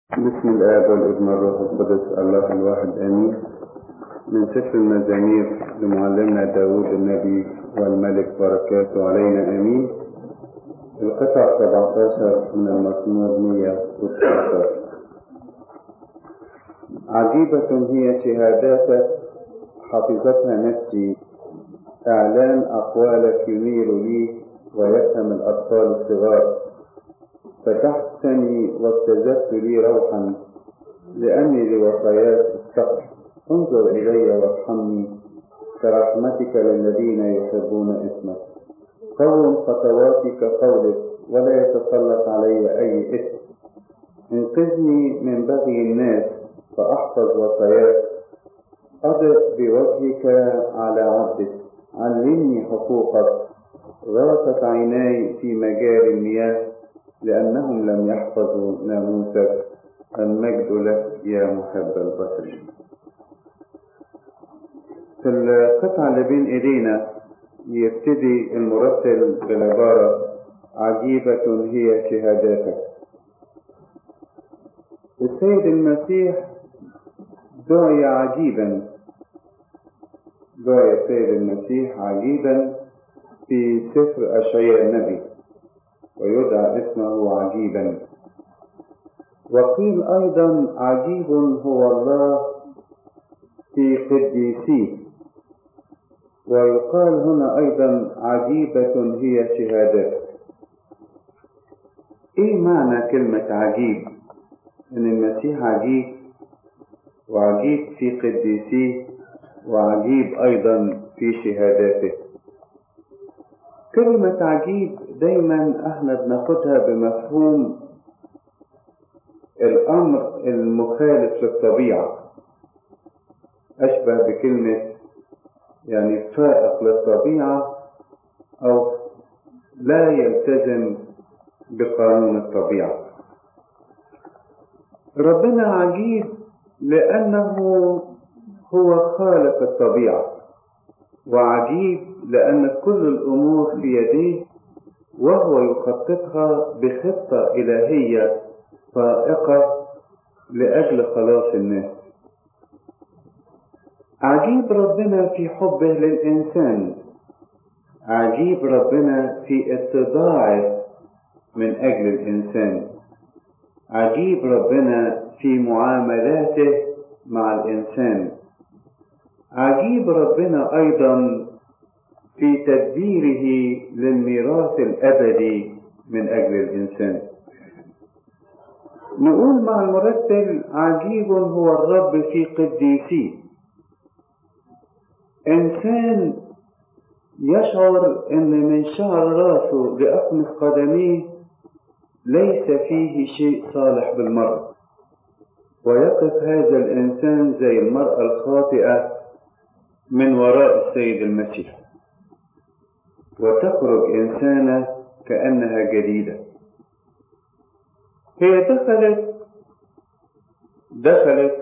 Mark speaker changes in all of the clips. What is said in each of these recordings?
Speaker 1: بسم الآب والابن والروح القدس الله الواحد آمين من سفر المزامير لمعلمنا داود النبي والملك بركاته علينا آمين القطع 17 من المزمور 119 عجيبة هي شهاداتك حفظتها نفسي إعلان أقوالك ينير لي ويفهم الأطفال الصغار فتحت فمي واستزدت لي روحا لأني لوصاياك استقر انظر إلي وارحمني كرحمتك للذين يحبون اسمك قوم خطواتي كقولك ولا يتسلط علي أي إثم انقذني من بغي الناس فأحفظ وصاياك أضف بوجهك على عبدك علمني حقوقك غاصت عيناي في مجاري المياه لأنهم لم يحفظوا ناموسك المجد لك يا محب البشر في القطعة اللي بين إيدينا يبتدي المرتل بالعبارة عجيبة هي شهاداتك السيد المسيح دعي عجيبا دعي السيد المسيح عجيبا في سفر أشعياء النبي ويدعى اسمه عجيبا وقيل أيضا عجيب هو الله في قديسيه ويقال هنا أيضا عجيبة هي شهادات إيه معنى كلمة عجيب إن المسيح عجيب وعجيب في قديسيه وعجيب أيضا في شهاداته كلمة عجيب دايما احنا بناخدها بمفهوم الأمر المخالف للطبيعة أشبه بكلمة يعني فائق للطبيعة أو لا يلتزم بقانون الطبيعة ربنا عجيب لأنه هو خالق الطبيعة وعجيب لأن كل الأمور في يديه وهو يخططها بخطة إلهية فائقة لأجل خلاص الناس عجيب ربنا في حبه للإنسان عجيب ربنا في اتضاعه من أجل الإنسان عجيب ربنا في معاملاته مع الإنسان عجيب ربنا أيضا في تدبيره للميراث الأبدي من أجل الإنسان نقول مع المرتل عجيب هو الرب في قديسيه إنسان يشعر أن من شعر راسه لأقمص قدميه ليس فيه شيء صالح بالمرء ويقف هذا الإنسان زي المرأة الخاطئة من وراء السيد المسيح وتخرج إنسانة كأنها جديدة هي دخلت دخلت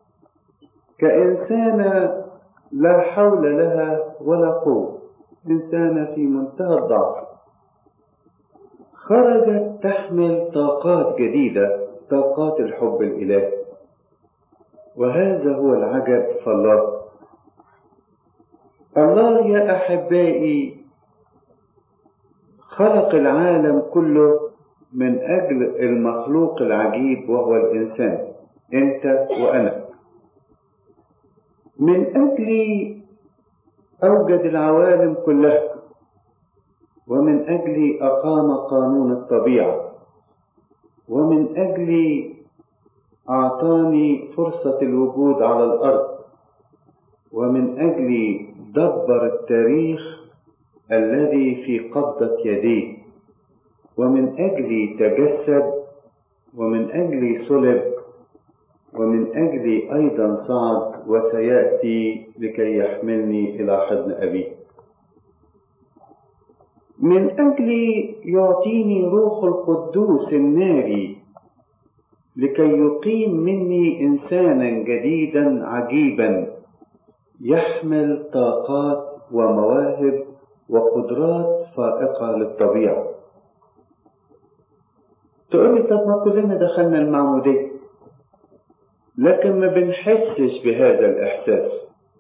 Speaker 1: كإنسانة لا حول لها ولا قوة إنسانة في منتهى الضعف خرجت تحمل طاقات جديدة طاقات الحب الإلهي وهذا هو العجب في الله الله يا أحبائي خلق العالم كله من أجل المخلوق العجيب وهو الإنسان أنت وأنا من أجل أوجد العوالم كلها ومن أجل أقام قانون الطبيعة ومن أجل أعطاني فرصة الوجود على الأرض ومن أجل دبر التاريخ الذي في قبضة يديه ومن أجل تجسد ومن أجل صلب ومن أجل أيضا صعد وسيأتي لكي يحملني إلى حضن أبي من أجل يعطيني روح القدوس الناري لكي يقيم مني إنسانا جديدا عجيبا يحمل طاقات ومواهب وقدرات فائقة للطبيعة تقول لي طب ما كلنا دخلنا المعمودية لكن ما بنحسش بهذا الإحساس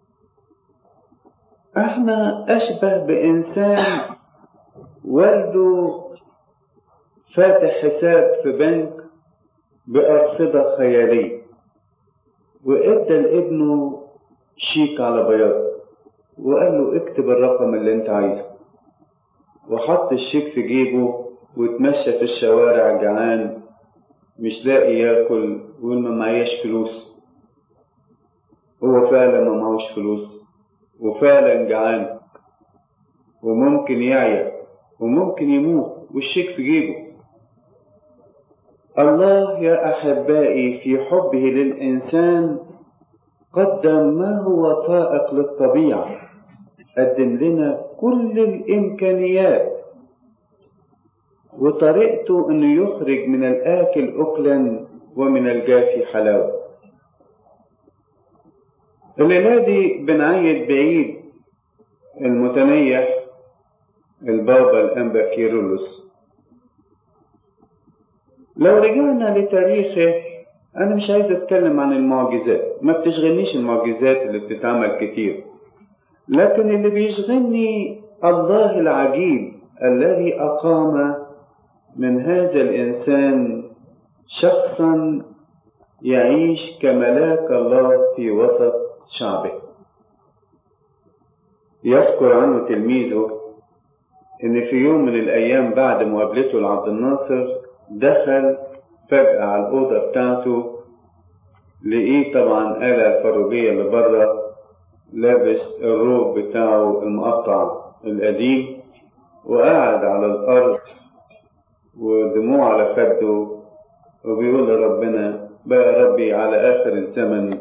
Speaker 1: احنا أشبه بإنسان والده فاتح حساب في بنك بأرصدة خيالية وإدى لابنه شيك على بياض وقال له اكتب الرقم اللي انت عايزه وحط الشيك في جيبه واتمشى في الشوارع جعان مش لاقي ياكل ويقول ما معيش فلوس هو فعلا ما معهوش فلوس وفعلا جعان وممكن يعيا وممكن يموت والشيك في جيبه الله يا احبائي في حبه للانسان قدم ما هو فائق للطبيعه قدم لنا كل الامكانيات وطريقته انه يخرج من الاكل اكلا ومن الجافي حلاوه الليله دي بنعيد بعيد المتنيح البابا الانبا كيرلس لو رجعنا لتاريخه انا مش عايز اتكلم عن المعجزات ما بتشغلنيش المعجزات اللي بتتعمل كتير لكن اللي بيشغلني الله العجيب الذي اقام من هذا الانسان شخصا يعيش كملاك الله في وسط شعبه يذكر عنه تلميذه ان في يوم من الايام بعد مقابلته لعبد الناصر دخل فجأة على الأوضة بتاعته لقيه طبعا آلة فروجية اللي بره لابس الروب بتاعه المقطع القديم وقاعد على الأرض ودموع على خده وبيقول لربنا بقى ربي على آخر الزمن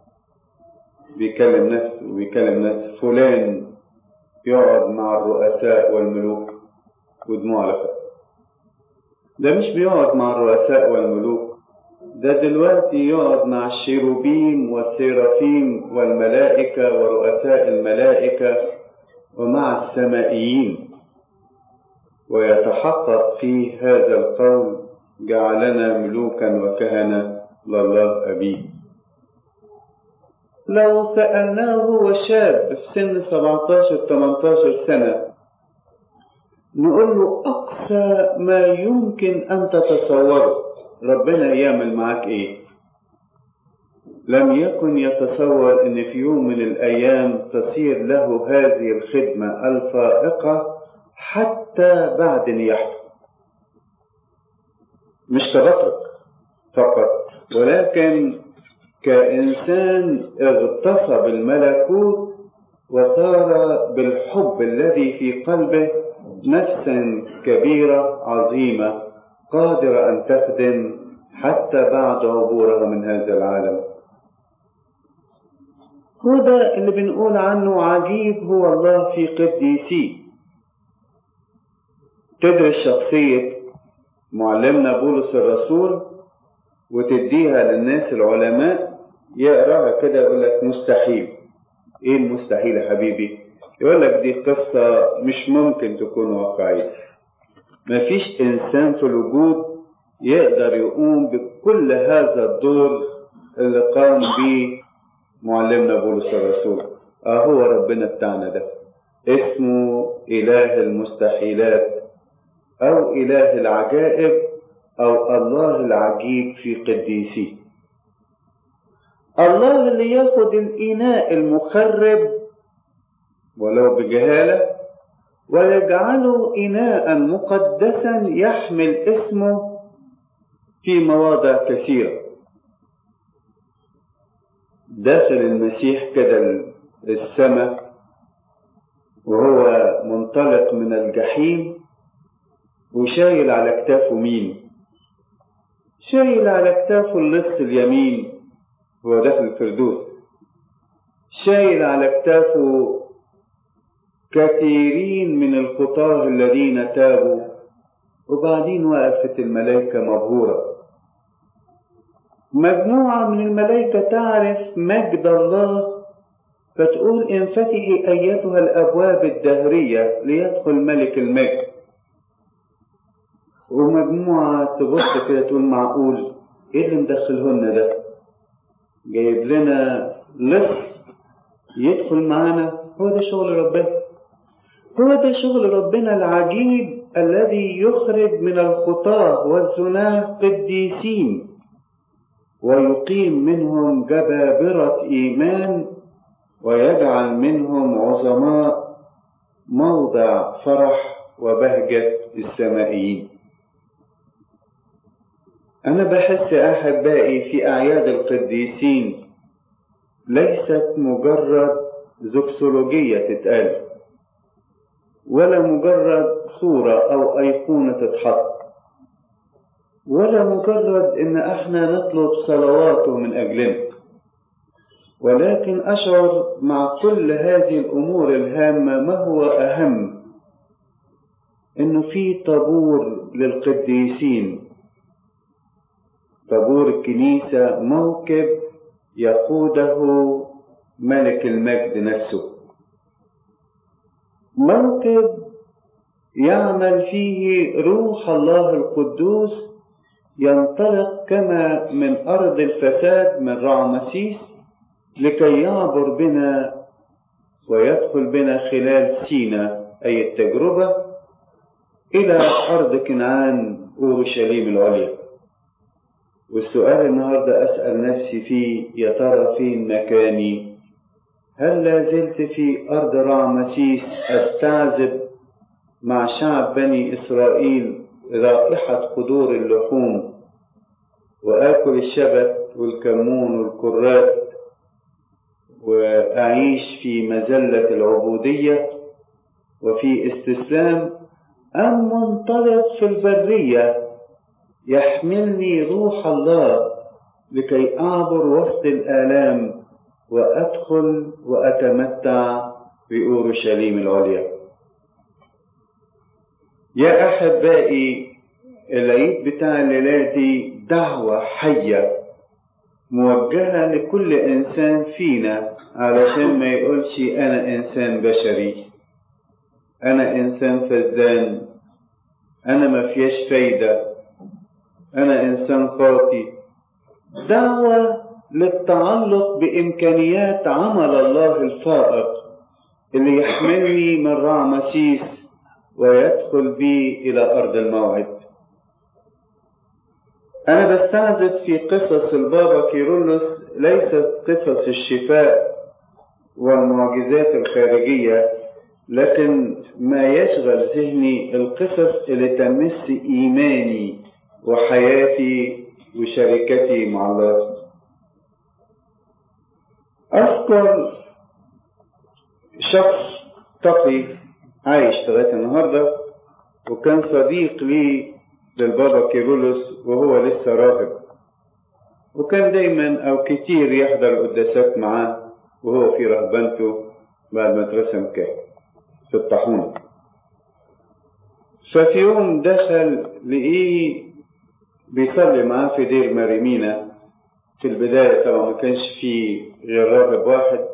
Speaker 1: بيكلم نفسه وبيكلم نفسه فلان يقعد مع الرؤساء والملوك ودموع على خده ده مش بيقعد مع الرؤساء والملوك ده دلوقتي يقعد مع الشيروبيم والسيرافيم والملائكة ورؤساء الملائكة ومع السمائيين ويتحقق فيه هذا القول جعلنا ملوكا وكهنة لله أبيه لو سألناه هو شاب في سن 17 18 سنة نقول له أقصى ما يمكن أن تتصوره ربنا يعمل معاك إيه لم يكن يتصور أن في يوم من الأيام تصير له هذه الخدمة الفائقة حتى بعد نياحته مش كبطرك فقط ولكن كإنسان اغتصب الملكوت وصار بالحب الذي في قلبه نفسا كبيرة عظيمة قادرة أن تخدم حتى بعد عبورها من هذا العالم هو ده اللي بنقول عنه عجيب هو الله في قديسيه تدرس شخصية معلمنا بولس الرسول وتديها للناس العلماء يقراها كده يقول لك مستحيل ايه المستحيل يا حبيبي يقول لك دي قصة مش ممكن تكون واقعية مفيش إنسان في الوجود يقدر يقوم بكل هذا الدور اللي قام به معلمنا بولس الرسول اه هو ربنا بتاعنا ده اسمه إله المستحيلات أو إله العجائب أو الله العجيب في قديسيه الله اللي ياخد الإناء المخرب ولو بجهالة ويجعله إناء مقدسا يحمل اسمه في مواضع كثيرة داخل المسيح كده السماء وهو منطلق من الجحيم وشايل على كتافه مين شايل على كتافه اللص اليمين هو داخل الفردوس شايل على كتافه كثيرين من الخطاه الذين تابوا وبعدين وقفت الملائكة مبهورة مجموعة من الملائكة تعرف مجد الله فتقول انفتحي أيتها الأبواب الدهرية ليدخل ملك المجد ومجموعة تبص كده تقول معقول ايه اللي مدخلهن ده جايب لنا لص يدخل معانا هو ده شغل ربنا هو ده شغل ربنا العجيب الذي يخرج من الخطاة والزناه قديسين ويقيم منهم جبابرة إيمان ويجعل منهم عظماء موضع فرح وبهجة السمائيين أنا بحس أحبائي في أعياد القديسين ليست مجرد زوكسولوجية تتقال ولا مجرد صورة أو أيقونة تتحط ولا مجرد إن إحنا نطلب صلواته من أجلنا ولكن أشعر مع كل هذه الأمور الهامة ما هو أهم إنه في طابور للقديسين طابور الكنيسة موكب يقوده ملك المجد نفسه موكب يعمل فيه روح الله القدوس ينطلق كما من أرض الفساد من رعمسيس لكي يعبر بنا ويدخل بنا خلال سينا أي التجربة إلى أرض كنعان أورشليم العليا والسؤال النهاردة أسأل نفسي فيه يا ترى فين مكاني هل لا زلت في أرض رعمسيس أستعذب مع شعب بني إسرائيل رائحة قدور اللحوم وآكل الشبت والكمون والكرات وأعيش في مزلة العبودية وفي استسلام أم منطلق في البرية يحملني روح الله لكي أعبر وسط الآلام وأدخل وأتمتع بأورشليم العليا يا أحبائي العيد بتاع الليلة دي دعوة حية موجهة لكل إنسان فينا علشان ما يقولش أنا إنسان بشري أنا إنسان فزدان أنا ما فيش فايدة أنا إنسان خاطي دعوة للتعلق بإمكانيات عمل الله الفائق اللي يحملني من رعمسيس ويدخل بي إلى أرض الموعد أنا بستعزف في قصص البابا كيرلس ليست قصص الشفاء والمعجزات الخارجية لكن ما يشغل ذهني القصص اللي تمس إيماني وحياتي وشركتي مع الله أذكر شخص تقي عايش لغاية النهاردة وكان صديق لي للبابا كيرلس وهو لسه راهب وكان دايما أو كتير يحضر القداسات معاه وهو في رهبنته بعد ما اترسم كاهن في الطاحونة ففي يوم دخل لقيه بيصلي معاه في دير مريمينا في البداية طبعا ما كانش فيه غير راهب واحد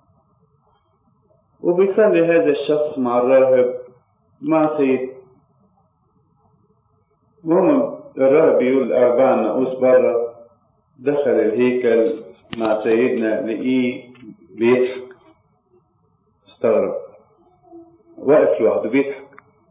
Speaker 1: وبيصلي هذا الشخص مع الراهب مع سيد المهم الراهب بيقول أربعة ناقوس بره دخل الهيكل مع سيدنا لقيه بيضحك استغرب واقف لوحده بيضحك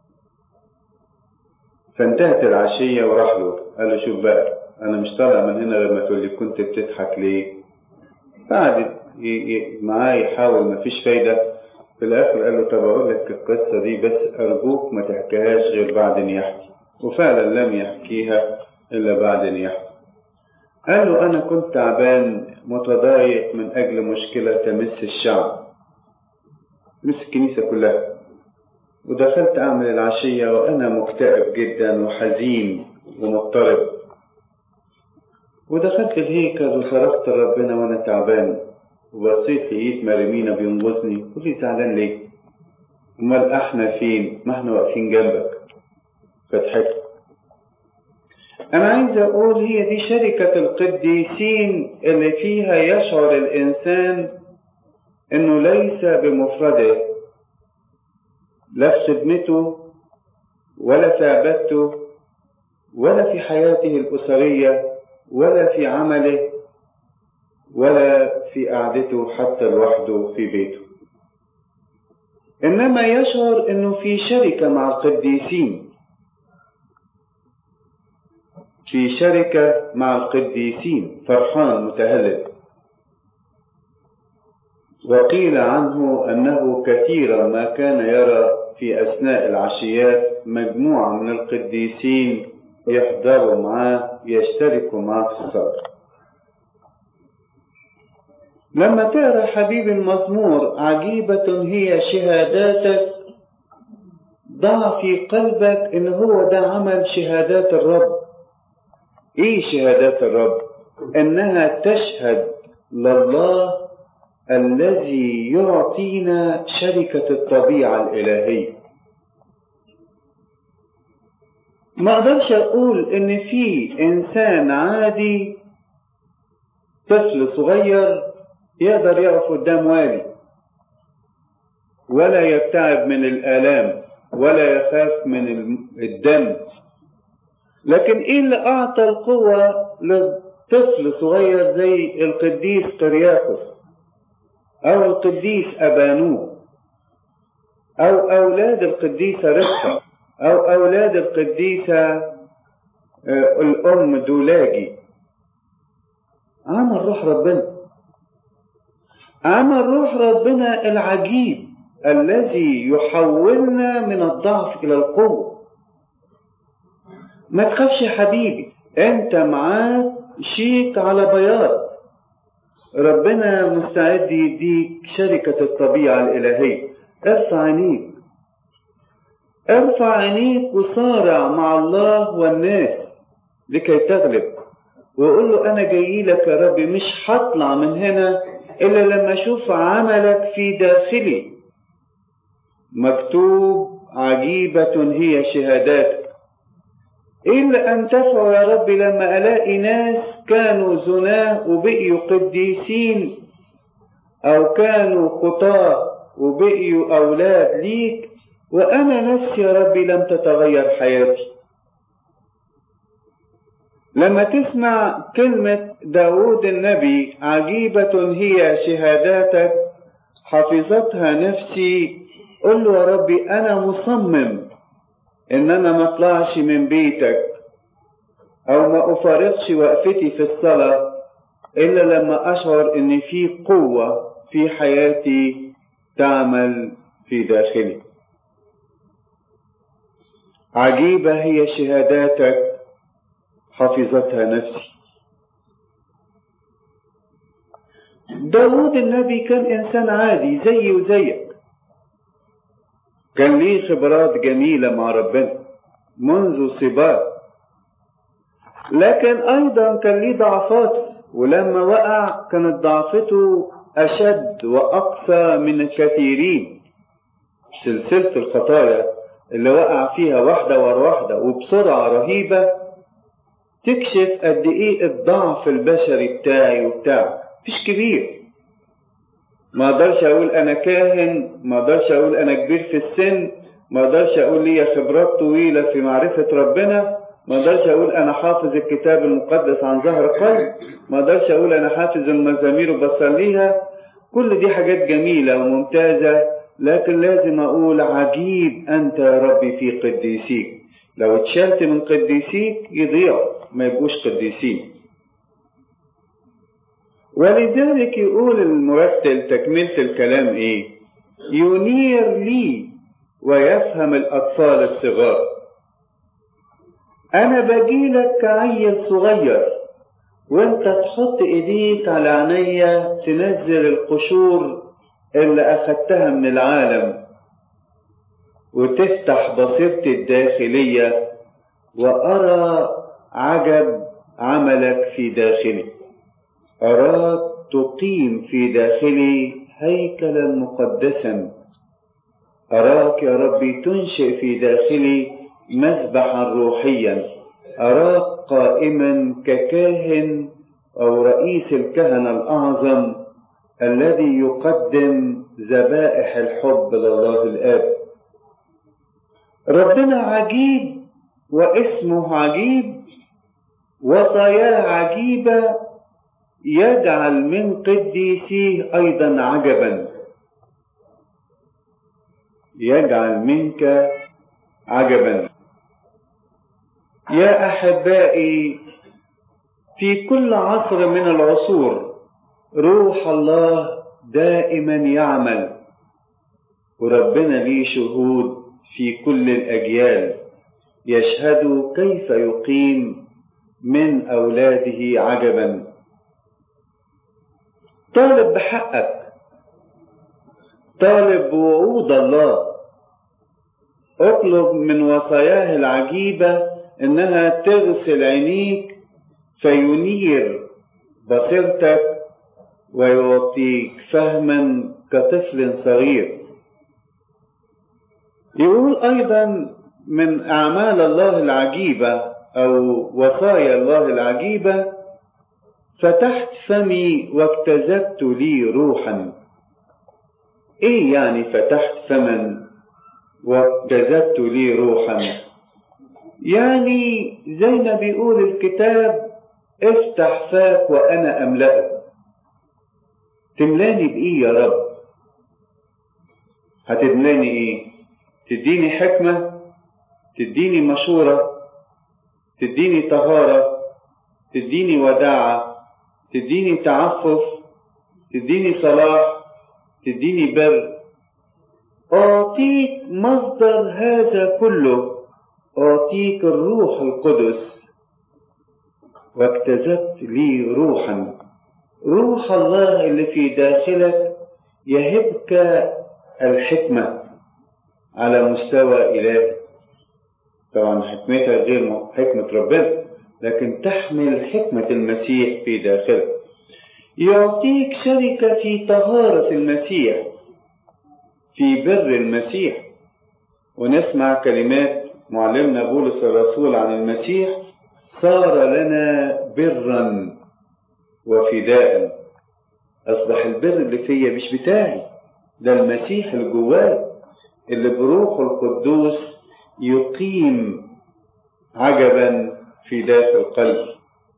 Speaker 1: فانتهت العشية وراح له قال له شوف بقى أنا مش طالع من هنا لما تقول لي كنت بتضحك ليه قعد معاه يحاول مفيش فايدة في الآخر قال له طب أقول لك القصة دي بس أرجوك ما تحكيهاش غير بعد نياحتي وفعلا لم يحكيها إلا بعد نياحتي قال له أنا كنت تعبان متضايق من أجل مشكلة تمس الشعب تمس الكنيسة كلها ودخلت أعمل العشية وأنا مكتئب جدا وحزين ومضطرب ودخلت الهيكل وصرخت لربنا وأنا تعبان وبصيت لقيت مريمينا بينغصني قلت لي زعلان ليه؟ أمال إحنا فين؟ ما إحنا واقفين جنبك فضحكت أنا عايز أقول هي دي شركة القديسين اللي فيها يشعر الإنسان إنه ليس بمفرده لا في خدمته ولا في عبادته ولا في حياته الأسرية ولا في عمله ولا في قعدته حتى لوحده في بيته إنما يشعر إنه في شركة مع القديسين في شركة مع القديسين فرحان متهلل وقيل عنه أنه كثيرا ما كان يرى في أثناء العشيات مجموعة من القديسين يحضروا معاه يشتركوا معاه في الصلاة لما تقرا حبيب المزمور عجيبة هي شهاداتك ضع في قلبك ان هو ده عمل شهادات الرب ايه شهادات الرب انها تشهد لله الذي يعطينا شركة الطبيعة الإلهية ما اقدرش اقول ان في انسان عادي طفل صغير يقدر يقف قدام والي ولا يرتعب من الآلام ولا يخاف من الدم لكن ايه اللي اعطى القوة لطفل صغير زي القديس قرياقس او القديس ابانوب او اولاد القديسة رفقة او اولاد القديسة الام دولاجي عمل روح ربنا عمل روح ربنا العجيب الذي يحولنا من الضعف الى القوه ما تخافش يا حبيبي انت معاك شيك على بياض ربنا مستعد يديك شركة الطبيعة الإلهية ارفع عينيك ارفع عينيك وصارع مع الله والناس لكي تغلب وقول له أنا جاي لك يا رب مش هطلع من هنا إلا لما أشوف عملك في داخلي مكتوب عجيبة هي شهاداتك إلا أن تفعوا يا رب لما ألاقي ناس كانوا زناه وبقيوا قديسين أو كانوا خطاة وبقيوا أولاد ليك وأنا نفسي يا ربي لم تتغير حياتي لما تسمع كلمة داود النبي عجيبة هي شهاداتك حفظتها نفسي قل له يا ربي أنا مصمم إن أنا ما أطلعش من بيتك أو ما أفارقش وقفتي في الصلاة إلا لما أشعر إن في قوة في حياتي تعمل في داخلي عجيبة هي شهاداتك حفظتها نفسي داود النبي كان إنسان عادي زيي وزيك كان ليه خبرات جميلة مع ربنا منذ صباه لكن أيضا كان ليه ضعفاته ولما وقع كانت ضعفته أشد وأقسى من الكثيرين سلسلة الخطايا اللي وقع فيها واحدة ورا واحدة وبسرعة رهيبة تكشف قد إيه الضعف البشري بتاعي وبتاعك مفيش كبير ما اقدرش اقول انا كاهن ما اقدرش اقول انا كبير في السن ما اقدرش اقول لي خبرات طويلة في معرفة ربنا ما اقدرش اقول انا حافظ الكتاب المقدس عن ظهر قلب ما اقدرش اقول انا حافظ المزامير وبصليها كل دي حاجات جميلة وممتازة لكن لازم اقول عجيب انت يا ربي في قديسيك لو اتشلت من قديسيك يضيعوا ما يبقوش قديسين ولذلك يقول المرتل تكملة الكلام ايه ينير لي ويفهم الأطفال الصغار أنا بجيلك كعيل صغير وانت تحط ايديك على عينيا تنزل القشور اللي أخدتها من العالم وتفتح بصيرتي الداخلية وأرى عجب عملك في داخلي أراك تقيم في داخلي هيكلا مقدسا أراك يا ربي تنشئ في داخلي مسبحا روحيا أراك قائما ككاهن أو رئيس الكهنة الأعظم الذي يقدم ذبائح الحب لله الآب ربنا عجيب واسمه عجيب وصاياه عجيبة يجعل من قديسيه أيضا عجبا يجعل منك عجبا يا أحبائي في كل عصر من العصور روح الله دائما يعمل وربنا ليه شهود في كل الأجيال يشهد كيف يقيم من أولاده عجبا طالب بحقك طالب بوعود الله اطلب من وصاياه العجيبة انها تغسل عينيك فينير بصيرتك ويعطيك فهما كطفل صغير يقول ايضا من اعمال الله العجيبه او وصايا الله العجيبه فتحت فمي واكتزبت لي روحا ايه يعني فتحت فما واكتزبت لي روحا يعني زي ما بيقول الكتاب افتح فاك وانا املأه تملاني بايه يا رب هتملاني ايه تديني حكمة تديني مشورة تديني طهارة تديني وداعة تديني تعفف تديني صلاح تديني بر أعطيك مصدر هذا كله أعطيك الروح القدس واكتسبت لي روحا روح الله اللي في داخلك يهبك الحكمة على مستوى إلهي طبعا حكمتها غير حكمة ربنا لكن تحمل حكمة المسيح في داخلك يعطيك شركة في طهارة المسيح في بر المسيح ونسمع كلمات معلمنا بولس الرسول عن المسيح صار لنا برا وفداء أصبح البر اللي فيا مش بتاعي ده المسيح اللي جواي اللي بروحه القدوس يقيم عجبا في داخل قلبي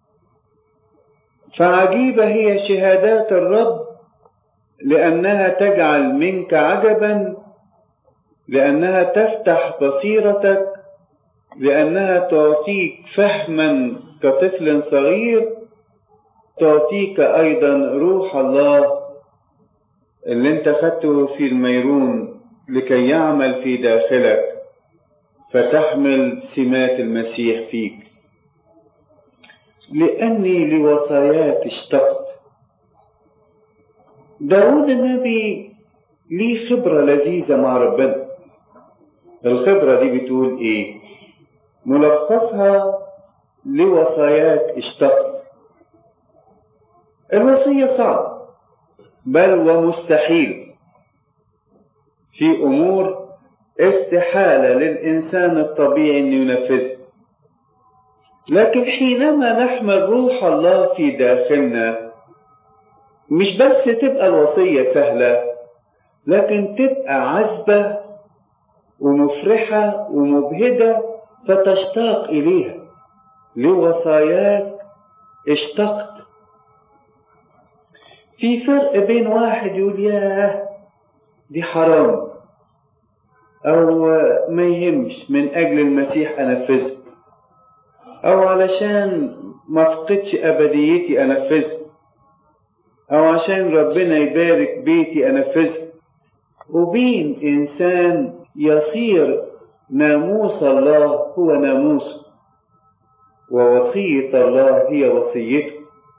Speaker 1: فعجيبة هي شهادات الرب لأنها تجعل منك عجبا لأنها تفتح بصيرتك لأنها تعطيك فهما كطفل صغير تعطيك أيضا روح الله اللي انت خدته في الميرون لكي يعمل في داخلك فتحمل سمات المسيح فيك لأني لوصاياك اشتقت داود النبي ليه خبرة لذيذة مع ربنا الخبرة دي بتقول ايه ملخصها لوصاياك اشتقت الوصية صعب بل ومستحيل في أمور استحالة للإنسان الطبيعي أن ينفذها لكن حينما نحمل روح الله في داخلنا مش بس تبقى الوصية سهلة لكن تبقى عذبة ومفرحة ومبهجة فتشتاق إليها لوصاياك اشتقت في فرق بين واحد يقول ياه دي حرام أو ما يهمش من أجل المسيح أنفذها أو علشان ما فقدش أبديتي أنفذها أو عشان ربنا يبارك بيتي أنفذها وبين إنسان يصير ناموس الله هو ناموسه ووصية الله هي وصيته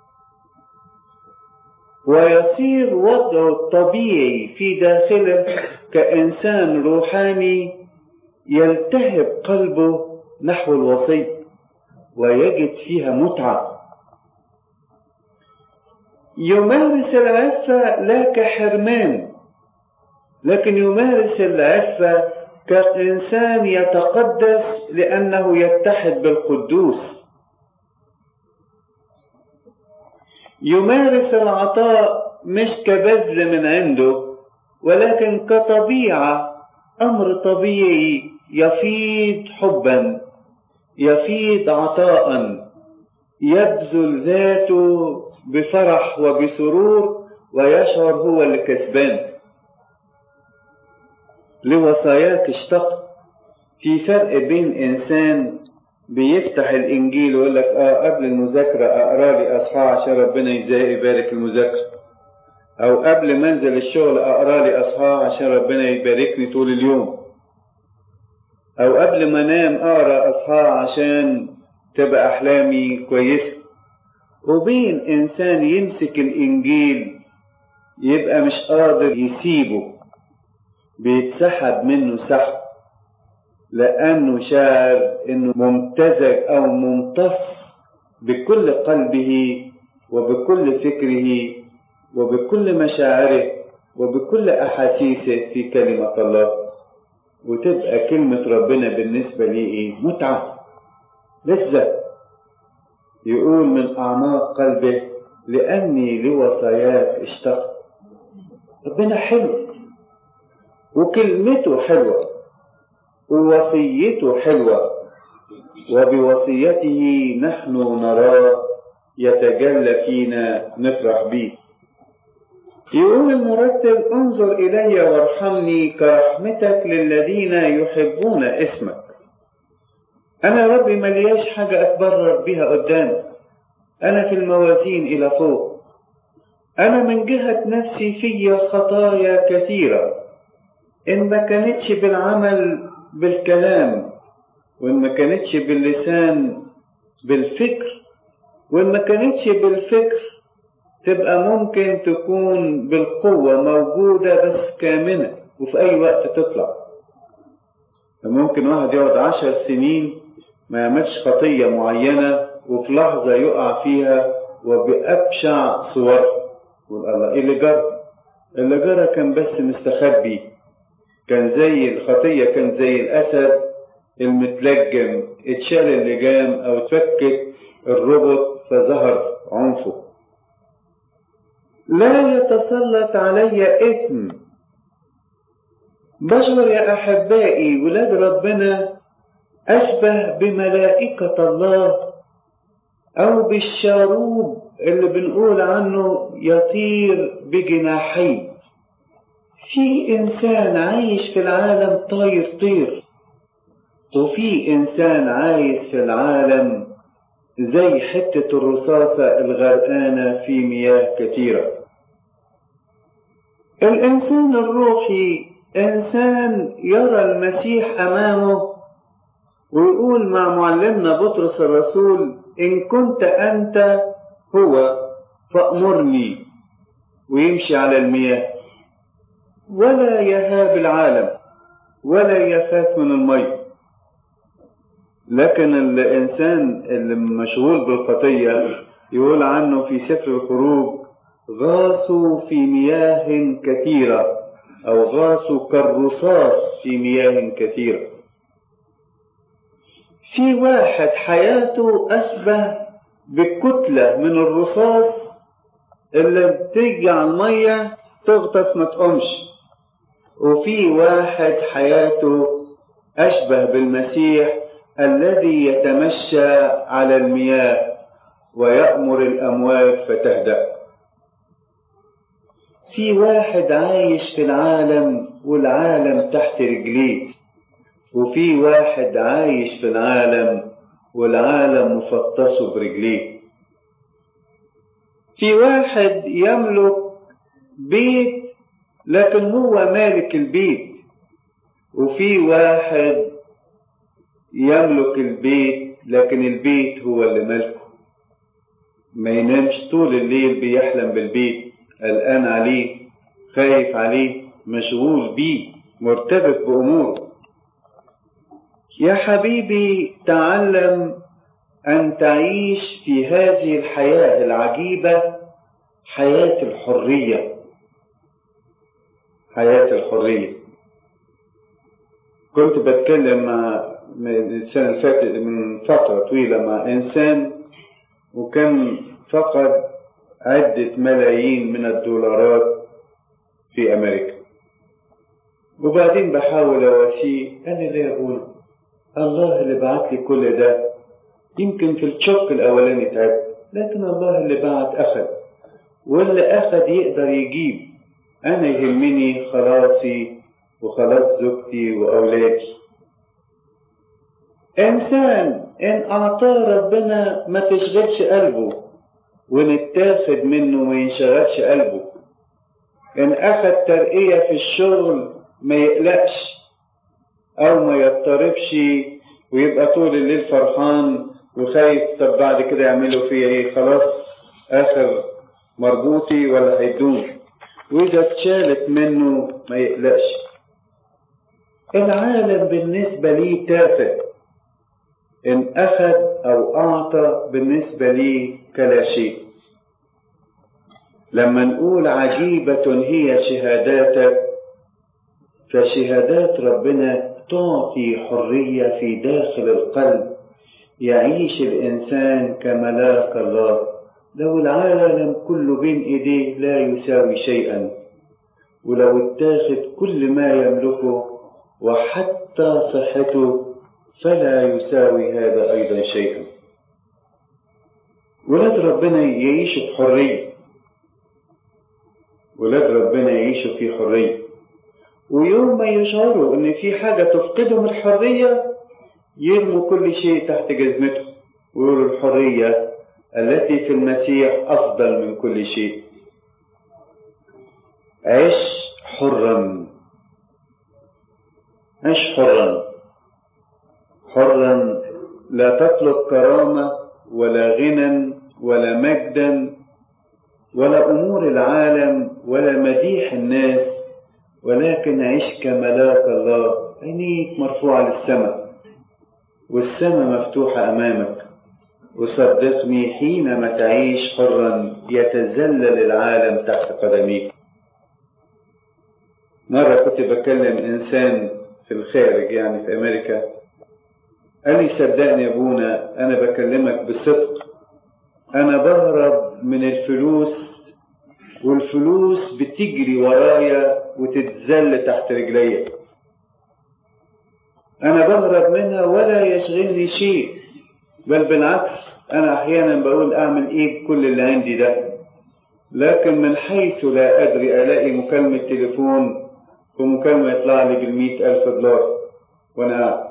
Speaker 1: ويصير وضعه الطبيعي في داخله كإنسان روحاني يلتهب قلبه نحو الوصية ويجد فيها متعة يمارس العفة لا كحرمان لكن يمارس العفة كإنسان يتقدس لأنه يتحد بالقدوس يمارس العطاء مش كبذل من عنده ولكن كطبيعة أمر طبيعي يفيض حبا يفيض عطاء يبذل ذاته
Speaker 2: بفرح وبسرور ويشعر هو اللي كسبان لوصاياك اشتق في فرق بين انسان بيفتح الانجيل ويقول لك اه قبل المذاكره اقرا لي اصحاح عشان ربنا يبارك المذاكره او قبل ما انزل الشغل اقرا لي اصحاح عشان ربنا يباركني طول اليوم او قبل ما انام اقرا اصحاح عشان تبقى احلامي كويسه وبين انسان يمسك الانجيل يبقى مش قادر يسيبه بيتسحب منه سحب لانه شاعر انه ممتزج او ممتص بكل قلبه وبكل فكره وبكل مشاعره وبكل احاسيسه في كلمه الله وتبقى كلمه ربنا بالنسبه لي ايه متعه لذه يقول من اعماق قلبه لاني لوصاياك اشتقت ربنا حلو وكلمته حلوه ووصيته حلوه وبوصيته نحن نراه يتجلى فينا نفرح بيه يقول المرتب انظر إلي وارحمني كرحمتك للذين يحبون اسمك أنا يا ربي ملياش حاجة أتبرر بها قدامك أنا في الموازين إلى فوق أنا من جهة نفسي في خطايا كثيرة إن ما كانتش بالعمل بالكلام وإن ما كانتش باللسان بالفكر وإن ما كانتش بالفكر تبقى ممكن تكون بالقوة موجودة بس كامنة وفي أي وقت تطلع ممكن واحد يقعد عشر سنين ما يعملش خطية معينة وفي لحظة يقع فيها وبأبشع صور يقول الله إيه اللي جرى؟ اللي جرى كان بس مستخبي كان زي الخطية كان زي الأسد المتلجم اتشال اللجام أو اتفكك الربط فظهر عنفه لا يتسلط علي إثم بشر يا أحبائي ولاد ربنا أشبه بملائكة الله أو بالشاروب اللي بنقول عنه يطير بجناحين في إنسان عايش في العالم طاير طير وفي إنسان عايش في العالم زي حتة الرصاصة الغرقانة في مياه كثيرة الإنسان الروحي إنسان يرى المسيح أمامه ويقول مع معلمنا بطرس الرسول إن كنت أنت هو فأمرني ويمشي على المياه ولا يهاب العالم ولا يخاف من المي لكن الإنسان اللي مشغول بالخطية يقول عنه في سفر الخروج غاصوا في مياه كثيرة أو غاصوا كالرصاص في مياه كثيرة في واحد حياته أشبه بكتلة من الرصاص اللي بتيجي على المية تغطس ما تقومش وفي واحد حياته أشبه بالمسيح الذي يتمشى على المياه ويأمر الأمواج فتهدأ في واحد عايش في العالم والعالم تحت رجليه وفي واحد عايش في العالم والعالم مفطسه برجليه في واحد يملك بيت لكن هو مالك البيت وفي واحد يملك البيت لكن البيت هو اللي ملكه ما ينامش طول الليل بيحلم بالبيت قلقان عليه خايف عليه مشغول بيه مرتبط بأموره يا حبيبي تعلم أن تعيش في هذه الحياة العجيبة حياة الحرية حياة الحرية كنت بتكلم مع السنة اللي فاتت من فترة طويلة مع إنسان وكان فقد عدة ملايين من الدولارات في أمريكا وبعدين بحاول أواسيه قال لي ليه يا أبونا الله اللي بعت لي كل ده يمكن في الشق الأولاني تعبت لكن الله اللي بعت أخذ واللي أخذ يقدر يجيب أنا يهمني خلاصي وخلاص زوجتي وأولادي إنسان إن أعطاه ربنا ما تشغلش قلبه ونتاخد منه ما ينشغلش قلبه إن أخد ترقية في الشغل ما يقلقش أو ما يضطربش ويبقى طول الليل فرحان وخايف طب بعد كده يعملوا فيا إيه خلاص آخر مربوطي ولا هيدوم وإذا اتشالت منه ما يقلقش العالم بالنسبة لي تافه إن أخذ أو أعطى بالنسبة لي كلا شيء لما نقول عجيبة هي شهاداتك فشهادات ربنا تعطي حرية في داخل القلب يعيش الإنسان كملاك الله لو العالم كله بين إيديه لا يساوي شيئا ولو اتاخد كل ما يملكه وحتى صحته فلا يساوي هذا أيضا شيئا ولاد ربنا يعيشوا بحرية ولاد ربنا يعيشوا في حرية ويوم ما يشعروا ان في حاجة تفقدهم الحرية يرموا كل شيء تحت جزمته ويقولوا الحرية التي في المسيح أفضل من كل شيء عش حرا عش حرا حرا لا تطلب كرامة ولا غنى ولا مجدا ولا أمور العالم ولا مديح الناس ولكن عش كملاك الله عينيك مرفوعة للسماء والسماء مفتوحة أمامك وصدقني حينما تعيش حرا يتذلل العالم تحت قدميك مرة كنت بكلم إنسان في الخارج يعني في أمريكا قال لي صدقني يا ابونا أنا بكلمك بصدق أنا بهرب من الفلوس والفلوس بتجري ورايا وتتذل تحت رجليا أنا بهرب منها ولا يشغلني شيء بل بالعكس أنا أحيانا بقول أعمل إيه بكل اللي عندي ده لكن من حيث لا أدري ألاقي مكالمة تليفون ومكالمة يطلع لي بالمئة ألف دولار وأنا قاعد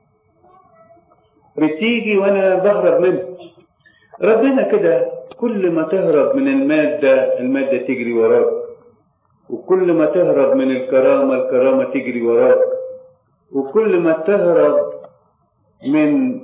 Speaker 2: بتيجي وأنا بهرب منها ربنا كده كل ما تهرب من المادة المادة تجري وراك وكل ما تهرب من الكرامة الكرامة تجري وراك وكل ما تهرب من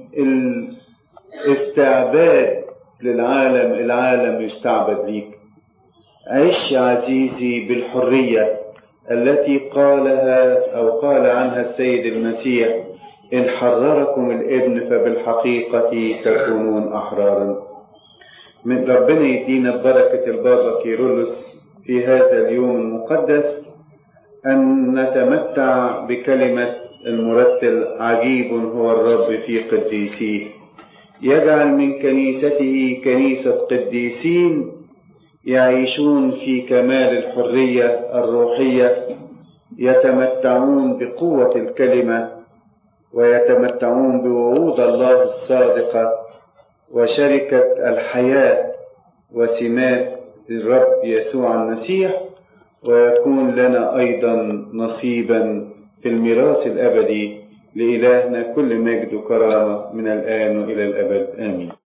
Speaker 2: الاستعباد للعالم العالم يستعبد ليك عش يا عزيزي بالحرية التي قالها أو قال عنها السيد المسيح إن حرركم الابن فبالحقيقة تكونون أحرارا من ربنا يدينا بركة البابا كيرلس في هذا اليوم المقدس أن نتمتع بكلمة المرتل عجيب هو الرب في قديسيه يجعل من كنيسته كنيسة قديسين يعيشون في كمال الحرية الروحية يتمتعون بقوة الكلمة ويتمتعون بوعود الله الصادقة وشركة الحياة وسمات الرب يسوع المسيح ويكون لنا أيضا نصيبا في الميراث الأبدي لإلهنا كل مجد وكرامة من الآن وإلى الأبد آمين